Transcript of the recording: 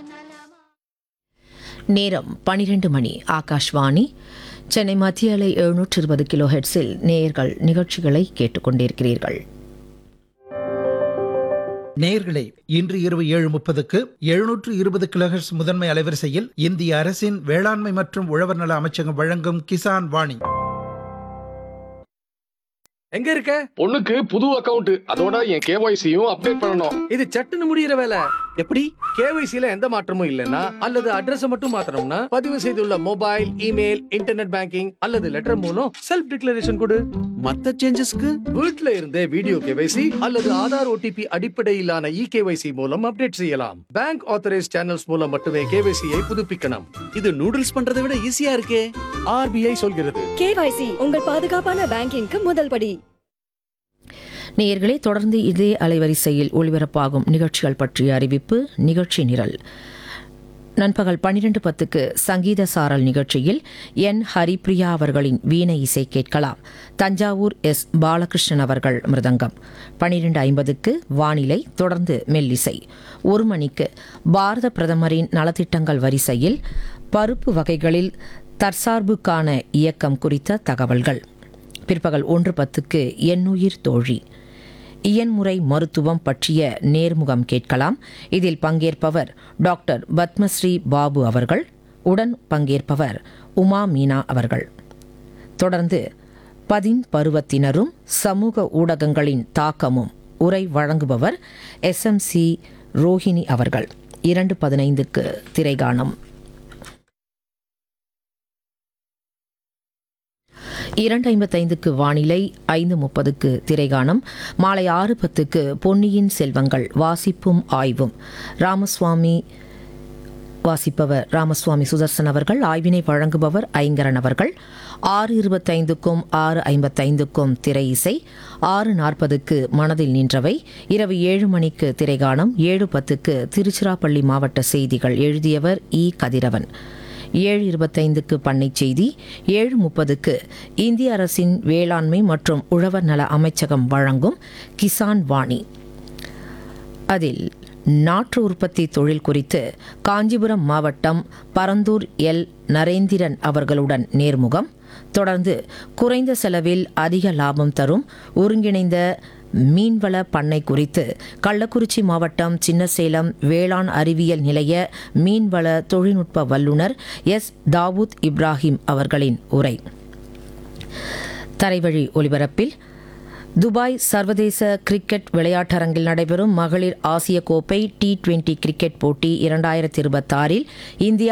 நேரம் பனிரெண்டு மணி ஆகாஷ்வாணி சென்னை மத்திய அலை எழுநூற்று இருபது கிலோ ஹெட்ஸில் நேயர்கள் நிகழ்ச்சிகளை கேட்டுக்கொண்டிருக்கிறீர்கள் நேயர்களே இன்று இரவு ஏழு முப்பதுக்கு எழுநூற்று இருபது கிலோஹெர்ட்ஸ் முதன்மை அலைவரிசையில் இந்திய அரசின் வேளாண்மை மற்றும் உழவர் நல அமைச்சகம் வழங்கும் கிசான் வாணி எங்க இருக்க பொண்ணுக்கு புது அக்கவுண்ட் அதோட என் கேஒய்சியும் அப்டேட் பண்ணணும் இது சட்டுன்னு முடியிற வேலை எப்படி கேவைசில எந்த மாற்றமும் இல்லனா அல்லது அட்ரஸ் மட்டும் மாத்தணும்னா பதிவு செய்துள்ள மொபைல் இமெயில் இன்டர்நெட் பேங்கிங் அல்லது லெட்டர் மூலம் செல்ஃப் டிக்ளரேஷன் கொடு மத்த சேஞ்சஸ்க்கு வீட்ல இருந்தே வீடியோ கேவைசி அல்லது ஆதார் ஓடிபி அடிப்படையிலான இ கேவைசி மூலம் அப்டேட் செய்யலாம் பேங்க் ஆத்தரைஸ் சேனல்ஸ் மூலம் மட்டுமே கேவைசியை புதுப்பிக்கணும் இது நூடுல்ஸ் பண்றதை விட ஈஸியா இருக்கே ஆர்பிஐ சொல்கிறது கேவைசி உங்கள் பாதுகாப்பான பேங்கிங்க்கு முதல் படி நேயர்களே தொடர்ந்து இதே அலைவரிசையில் ஒளிபரப்பாகும் நிகழ்ச்சிகள் பற்றிய அறிவிப்பு நிகழ்ச்சி நிரல் நண்பகல் பன்னிரண்டு பத்துக்கு சங்கீத சாரல் நிகழ்ச்சியில் என் ஹரிப்ரியா அவர்களின் வீணை இசை கேட்கலாம் தஞ்சாவூர் எஸ் பாலகிருஷ்ணன் அவர்கள் மிருதங்கம் பன்னிரண்டு ஐம்பதுக்கு வானிலை தொடர்ந்து மெல்லிசை ஒரு மணிக்கு பாரத பிரதமரின் நலத்திட்டங்கள் வரிசையில் பருப்பு வகைகளில் தற்சார்புக்கான இயக்கம் குறித்த தகவல்கள் பிற்பகல் ஒன்று பத்துக்கு எண்ணுயிர் தோழி இயன்முறை மருத்துவம் பற்றிய நேர்முகம் கேட்கலாம் இதில் பங்கேற்பவர் டாக்டர் பத்மஸ்ரீ பாபு அவர்கள் உடன் பங்கேற்பவர் உமா மீனா அவர்கள் தொடர்ந்து பதின் பருவத்தினரும் சமூக ஊடகங்களின் தாக்கமும் உரை வழங்குபவர் எஸ்எம்சி ரோஹிணி அவர்கள் இரண்டு பதினைந்துக்கு திரைகாணம் இரண்டு ஐம்பத்தைந்துக்கு வானிலை ஐந்து முப்பதுக்கு திரைகாணம் மாலை ஆறு பத்துக்கு பொன்னியின் செல்வங்கள் வாசிப்பும் ஆய்வும் ராமசுவாமி வாசிப்பவர் ராமசுவாமி சுதர்சன் அவர்கள் ஆய்வினை வழங்குபவர் ஐங்கரன் அவர்கள் ஆறு இருபத்தைந்துக்கும் ஆறு ஐம்பத்தைந்துக்கும் திரை இசை ஆறு நாற்பதுக்கு மனதில் நின்றவை இரவு ஏழு மணிக்கு திரைகாணம் ஏழு பத்துக்கு திருச்சிராப்பள்ளி மாவட்ட செய்திகள் எழுதியவர் இ கதிரவன் ஏழு இருபத்தைந்துக்கு பண்ணை செய்தி ஏழு முப்பதுக்கு இந்திய அரசின் வேளாண்மை மற்றும் உழவர் நல அமைச்சகம் வழங்கும் கிசான் வாணி அதில் நாற்று உற்பத்தி தொழில் குறித்து காஞ்சிபுரம் மாவட்டம் பரந்தூர் எல் நரேந்திரன் அவர்களுடன் நேர்முகம் தொடர்ந்து குறைந்த செலவில் அதிக லாபம் தரும் ஒருங்கிணைந்த மீன்வள பண்ணை குறித்து கள்ளக்குறிச்சி மாவட்டம் சின்னசேலம் வேளாண் அறிவியல் நிலைய மீன்வள தொழில்நுட்ப வல்லுநர் எஸ் தாவூத் இப்ராஹிம் அவர்களின் உரை தரைவழி ஒலிபரப்பில் துபாய் சர்வதேச கிரிக்கெட் விளையாட்டரங்கில் நடைபெறும் மகளிர் ஆசிய கோப்பை டி டுவெண்டி கிரிக்கெட் போட்டி இரண்டாயிரத்தி இருபத்தாறில் இந்தியா